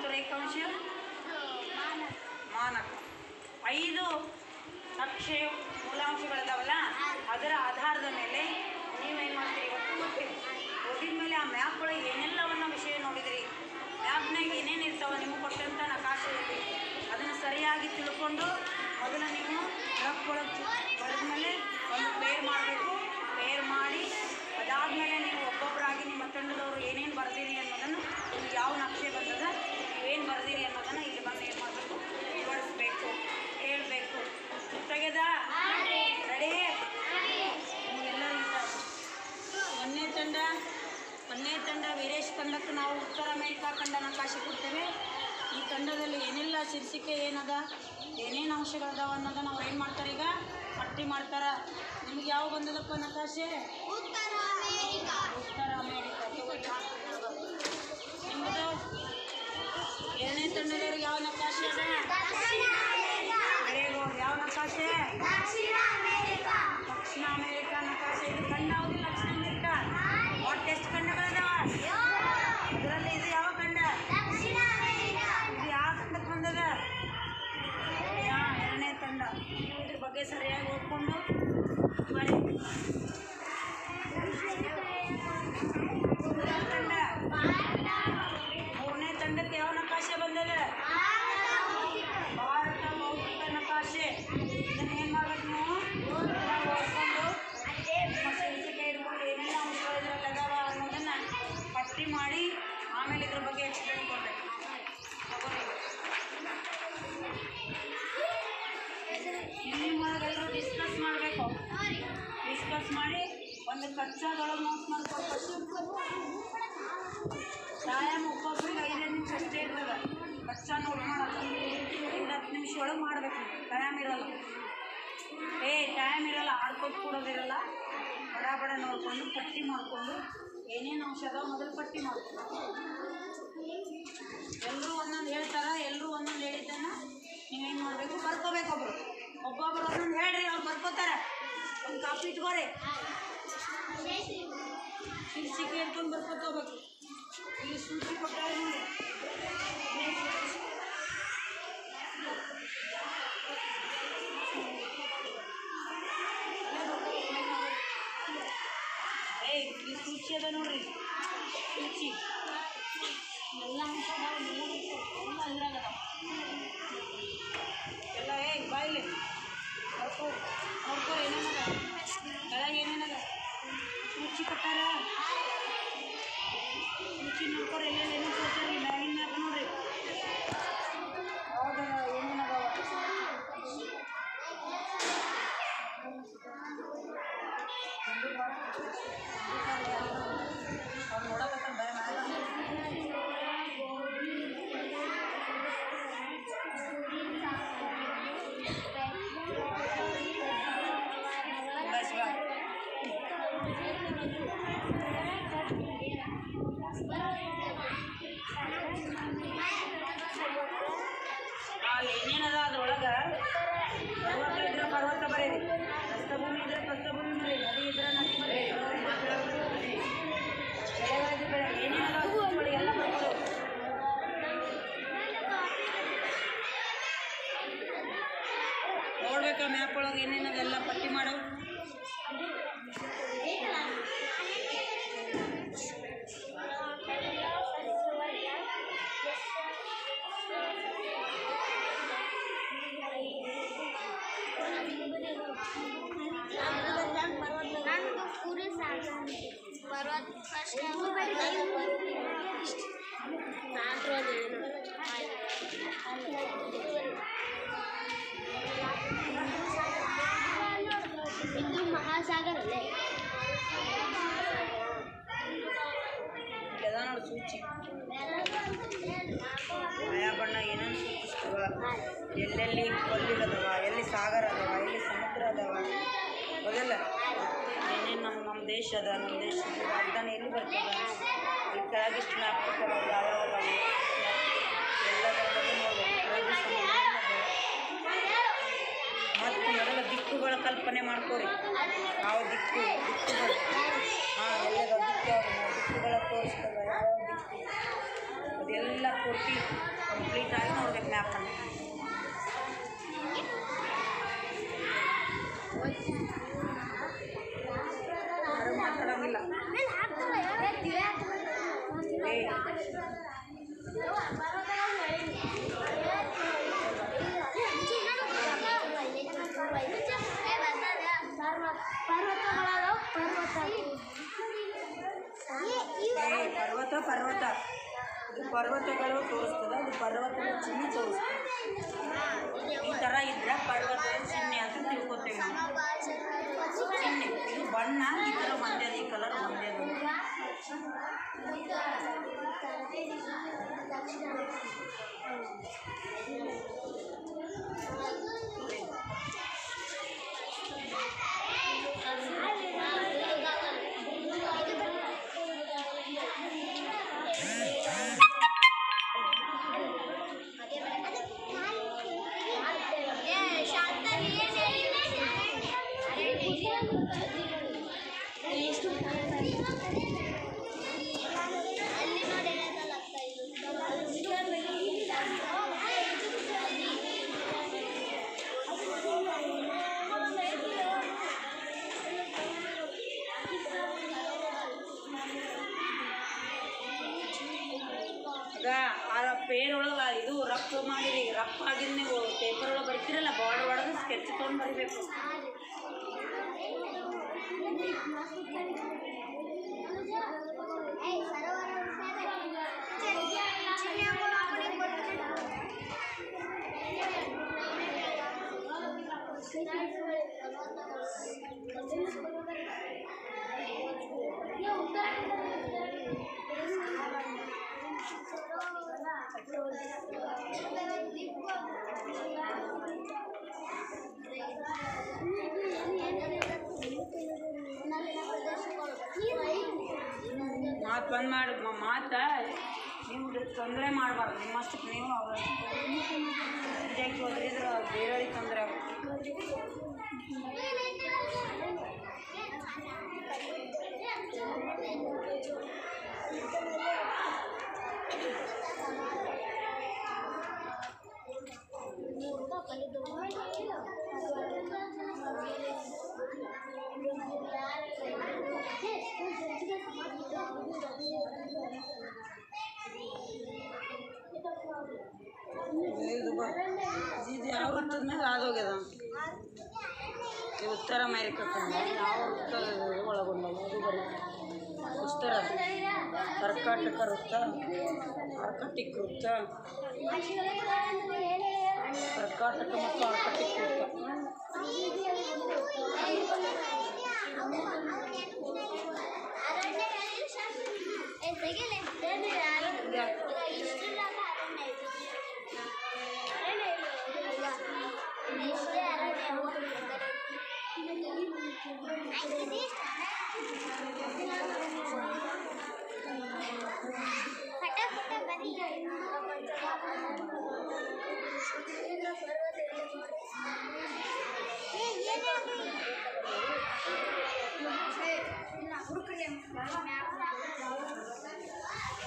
ರೇಖಾಂಶ ಮಾನಕ ಐದು ನಕ್ಷೆ ಮೂಲಾಂಶಗಳಿದಾವಲ್ಲ ಅದರ ಆಧಾರದ ಮೇಲೆ ನೀವೇನು ಮಾಡ್ತೀರಿ ಇವತ್ತು ಓದ್ತೀರಿ ಓದಿದ ಮೇಲೆ ಆ ಮ್ಯಾಪ್ ಒಳಗೆ ಏನೆಲ್ಲವನ್ನ ವಿಷಯ ನೋಡಿದಿರಿ ಮ್ಯಾಪ್ನಾಗ ಏನೇನು ಇರ್ತಾವ ನಿಮಗೆ ಕೊಟ್ಟಂಥ ನಕಾಶೆಯಲ್ಲಿ ಅದನ್ನು ಸರಿಯಾಗಿ ತಿಳ್ಕೊಂಡು ಮೊದಲು ನೀವು ರಫ್ ಒಳಗೆ ಬರೆದ ಮೇಲೆ ಒಂದು ಪೇರ್ ಮಾಡಬೇಕು ಪೇರ್ ಮಾಡಿ ಅದಾದಮೇಲೆ ನೀವು ಒಬ್ಬೊಬ್ಬರಾಗಿ ನಿಮ್ಮ ತಂಡದವರು ಏನೇನು ಬರ್ದಿರಿ ಅನ್ನೋದನ್ನು ನಿಮ್ಗೆ ಯಾವ ನಕ್ಷೆ ಬಂದದ ನೀವೇನು ಬರ್ದಿರಿ ಅನ್ನೋದನ್ನು ಇಲ್ಲಿ ಬಂದು ಏನು ಮಾಡಬೇಕು ವಿವರಿಸ್ಬೇಕು ಹೇಳಬೇಕು ತೆಗೆದ ರೆಡಿ ನಿಮಗೆಲ್ಲ ಒಂದನೇ ತಂಡ ಒಂದನೇ ತಂಡ ವೀರೇಶ್ ತಂಡಕ್ಕೆ ನಾವು ಉತ್ತರ ಅಮೇರಿಕಾ ಖಂಡ ನಕಾಶೆ ಕೊಡ್ತೇವೆ ಈ ತಂಡದಲ್ಲಿ ಏನೆಲ್ಲ ಶೀರ್ಷಿಕೆ ಏನದ ಏನೇನು ಅಂಶಗಳದಾವ ಅನ್ನೋದನ್ನ ನಾವು ಏನು ಮಾಡ್ತಾರೆ ಈಗ ಪಟ್ಟಿ ಮಾಡ್ತಾರ ನಿಮ್ಗೆ ಯಾವ ಬಂದದಪ್ಪ ನಕಾಶೆ ಉತ್ತರ ಅಮೇರಿಕಾ ಉತ್ತರ ಅಮೇರಿಕಾ ನಿಮ್ಮದು ಎರಡನೇ ತಂಡದವ್ರಿಗೆ ಯಾವ ನಕಾಶೆ ಅದ ದಕ್ಷಿಣ ಅಮೇರಿಕಾ ವೆರಿ ಗುಡ್ ಯಾವ ನಕಾಶೆ ದಕ್ಷಿಣ ಅಮೇರಿಕಾ ದಕ್ಷಿಣ ಅಮೇರಿಕಾ ನಕಾಶೆ ಇದು ಖಂಡ ಯಾವುದು ದಕ್ಷಿಣ ಅಮೇರಿಕಾ ಒಟ್ಟು ಎಷ್ಟು ಖಂಡಗಳಿದಾವ ಇದರಲ್ಲಿ ಇದು ಯಾವ ಖಂಡ ದಕ್ಷಿಣ ಅಮೇರಿಕಾ ಇದು ಯಾವ ಖಂಡಕ್ಕೆ ಬಂದದ ಯಾ ಎರಡನೇ ತಂಡ ನೀವು ಇದ್ರ ಬಗ್ಗೆ ಸರಿಯಾಗಿ ಓದ್ಕೊಂಡು ಬರೀ ಮೂರನೇ ತಂಡ ಮೂರನೇ ತಂಡಕ್ಕೆ ಯಾವ ನಕಾಶೆ ಬಂದದ ಭಾರತ ಭೌತಿಕ ನಕಾಶೆ ಇದನ್ನ ಏನು ಮಾಡ್ಬೇಕು ನೀವು ಎಲ್ಲ ಓದ್ಕೊಂಡು ನಿಮ್ಮ ಶೀರ್ಷಿಕೆ ಹಿಡ್ಕೊಂಡು ಏನೆಲ್ಲ ಅಂಶಗಳು ಇದ್ರಲ್ಲಿ ಅದಾವ ಅನ್ನೋದನ್ನ ಪಟ್ಟಿ ಮಾಡಿ ಆಮೇಲೆ ಇದ್ರ ಬಗ್ಗೆ ಎಕ್ಸ್ಪ್ಲೇನ್ ಕೊಡ್ಬೇಕು ತಗೋರಿ ಇಲ್ಲಿ ಎಲ್ಲರೂ ಡಿಸ್ಕಸ್ ಮಾಡಬೇಕು ಡಿಸ್ಕಸ್ ಮಾಡಿ ಒಂದು ಕಚ್ಚಾದೊಳಗೆ ನೋಟ್ ಮಾಡ್ಕೊಳ್ಬೇಕು ಟೈಮ್ ಒಬ್ಬೊಬ್ರಿಗೆ ಐದೈದು ನಿಮಿಷ ಅಷ್ಟೇ ಇರ್ತದೆ ಕಚ್ಚಾ ನೋಟ್ ಮಾಡೋದು ಒಂದು ಹತ್ತು ನಿಮಿಷ ಒಳಗೆ ಮಾಡ್ಬೇಕು ಟೈಮ್ ಇರಲ್ಲ ಏ ಟೈಮ್ ಇರಲ್ಲ ಆಡ್ಕೊಟ್ಟು ಕೊಡೋದಿರಲ್ಲ ಬಡ ಬಡ ನೋಡಿಕೊಂಡು ಪಟ್ಟಿ ಮಾಡಿಕೊಂಡು ಏನೇನು ಅಂಶ ಅದಾವ ಮೊದಲು ಪಟ್ಟಿ ಮಾಡ್ಕೊಂಡು ಎಲ್ಲರೂ ಒಂದೊಂದು ಹೇಳ್ತಾರ ಎಲ್ಲರೂ ಒಂದೊಂದು ಹೇಳಿದ್ದನ್ನ ನೀವೇನು ಮಾಡಬೇಕು ಬರ್ಕೋಬೇಕು ಒಬ್ರು ಒಬ್ಬೊಬ್ರು ಒಂದೊಂದು ಹೇಳ್ರಿ ಅವ್ರು ಬರ್ಕೋತಾರೆ ಒಂದು ಕಾಪಿ ಇಟ್ಕೋರಿ ಶೀರ್ಷಿಕೆ ಇಟ್ಕೊಂಡು ಬರ್ಕೋತ ಹೋಗ್ಬೇಕು ಇಲ್ಲಿ ಸೂಚಿ ಕೊಟ್ಟಾರೆ ನೋಡಿ ಏಯ್ ಇಲ್ಲಿ ಸೂಚಿ ಅದ ನೋಡ್ರಿ ಸೂಚಿ ಎಲ್ಲ ಅಂಶ ಅದಾವ, ಎಲ್ಲ ಅಂಶ ಎಲ್ಲ ಇದ್ರಾಗ ಅದಾವ. ಎಲ್ಲ ಏಯ್ ಬಾಯಿಲಿ ನೋಡ್ಕೋ ನೋಡ್ಕೋ ಏನೇನದ ಕೆಳಗೆ ಏನೇನದ ಸೂಚಿ ಕೊಟ್ಟಾರ ಸೂಚಿ ನೋಡ್ಕೊರಿ ಎಲ್ಲೆಲ್ಲಿ ಏನೇನು ಕೊಡ್ತಾರೆ ಮ್ಯಾಗಿನ ಮ್ಯಾಪ್ ನೋಡ್ರಿ ಯಾವ್ದು ಏನೇನು ಅದಾವ ಅವ್ರು ನೋಡಕತ್ತಾರ ಭಯ ಮ್ಯಾಗ ಬಸ್ ಬಾ ಅಲ್ಲಿ ಏನೇನದ ಅದ್ರೊಳಗೆ ಪರ್ವತ ಇದ್ರೆ ಪರ್ವತ ಬರೀರಿ ಪ್ರಸ್ಥಭೂಮಿ ಇದ್ರೆ ಪ್ರಸ್ಥಭೂಮಿ ಬರೀರಿ ನದಿ ಇದ್ರೆ ನದಿ ಬರೀರಿ ಬೆಳೆಗಳಿದ್ರೆ ಬೆಳೆ ಏನೇನದ ಸೂಚಿಗಳು ಎಲ್ಲ ಬರ್ಕೊಳ್ಳಿ ನೋಡ್ಬೇಕಾ ಮ್ಯಾಪ್ ಒಳಗೆ ಏನೇನದ ಎಲ್ಲ ಪಟ್ಟಿ ಮಾಡು ನಂದು ಪೂರ ಸಾಕು ಪರ್ವತ ಫಸ್ಟ್ ಇದು ಮಹಾಸಾಗರ ಅಲ್ಲೇ ಇಲ್ಲದ ನೋಡಿ ಸೂಚಿ ಆಯಾ ಬಣ್ಣ ಏನೇನು ಸೂಚಿಸ್ತವ ಎಲ್ಲೆಲ್ಲಿ ಕಲ್ಲಿರದವ ಎಲ್ಲಿ ಸಾಗರ ಅದಾವ ಎಲ್ಲಿ ಸಮುದ್ರ ಅದಾವ ಹೌದಲ್ಲ ಏನೇನು ನಮ್ಮ ನಮ್ಮ ದೇಶ ಅದ ನಮ್ಮ ದೇಶದ ರಾಜಧಾನಿ ಎಲ್ಲಿ ಬರ್ತದ ಇಲ್ಲಿ ಕೆಳಗಿಷ್ಟು ಮ್ಯಾಪ್ ಕೊಟ್ಟಾರ ಯಾವ್ಯಾವ ಅದಾವ ಎಲ್ಲದರ ಬಗ್ಗೆ ನೋಡ್ಬೇಕು ಕೆಳಗೆ ಸಮುದ್ರ ಮತ್ತು ಮೊದಲ ದಿಕ್ಕುಗಳ ಕಲ್ಪನೆ ಮಾಡ್ಕೋರಿ ಯಾವ ದಿಕ್ಕು ದಿಕ್ಕುಗಳು ಹಾಂ ಎಲ್ಲದ ದಿಕ್ಕು ಯಾವ್ದು ನಾವು ದಿಕ್ಕುಗಳ ತೋರಿಸ್ತದ ಯಾವ ದಿಕ್ಕು ಅದೆಲ್ಲ ಪೂರ್ತಿ ನೀಟಾಗಿ ನೋಡ್ಬೇಕು ಮ್ಯಾಪನ್ನು ಯಾರು ಮಾತಾಡಂಗಿಲ್ಲ ಏ ಏ ಪರ್ವತ ಪರ್ವತ ಇದು ಪರ್ವತಗಳು ತೋರಿಸ್ತದೆ ಅದು ಪರ್ವತದ ಚಿಹ್ನೆ ತೋರಿಸ್ತದೆ ಈ ಥರ ಇದ್ರೆ ಪರ್ವತದ ಚಿಹ್ನೆ ಅಂತ ತಿಳ್ಕೊತೇವೆ ನಾವು ಚಿಹ್ನೆ ಇದು ಬಣ್ಣ ಈ ಥರ ಒಂದೇ ಅದ ಈ ಕಲರ್ ಒಂದೇ ಅದ ಅಲ್ಲಿ ನೋಡಿ ಈಗ ಆ ಪೇರೊಳಗೆ ಇದು ರಫ್ ಮಾಡಿರಿ ರಫ್ ಆಗಿದ್ದು ನೀವು ಪೇಪರ್ ಒಳಗೆ ಬರಿತೀರಲ್ಲ ಬಾರ್ಡರ್ ಒಳಗೆ ಸ್ಕೆಚ್ ತೊಗೊಂಡು ಬರಿಬೇಕು ಮಾತು ಬಂದ್ ಮಾಡಿ ಮಾತು ನೀವು ತೊಂದರೆ ಮಾಡಬಾರ್ದು ನಿಮ್ಮಷ್ಟಕ್ಕೆ ನೀವು ಅವರಷ್ಟು ವಿದ್ಯಾರ್ಥಿ ಓದಿದ್ರೆ ಬೇರೆಯವ್ರಿಗೆ ತೊಂದರೆ ಆಗುತ್ತೆ ಇದು ಬ- ಇದು ಯಾವ ವೃತ್ತದ ಮೇಲೆ ಆದೋಗ್ಯದ ಇದು ಉತ್ತರ ಅಮೇರಿಕಕ್ಕೆ ಯಾವ ವೃತ್ತ ಒಳಗೊಂಡಲ್ಲ ಅದು ಬರೀ ಉತ್ತರ ಕರ್ಕಾಟಕ ವೃತ್ತ ಆರ್ಕಟಿಕ್ ವೃತ್ತ ಕರ್ಕಾಟಕ ಮತ್ತು ಆರ್ಕಟಿಕ್ ವೃತ್ತ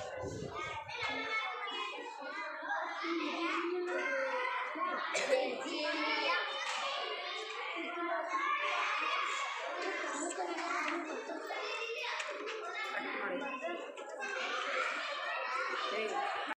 ಹುಡುಕ್ರಿ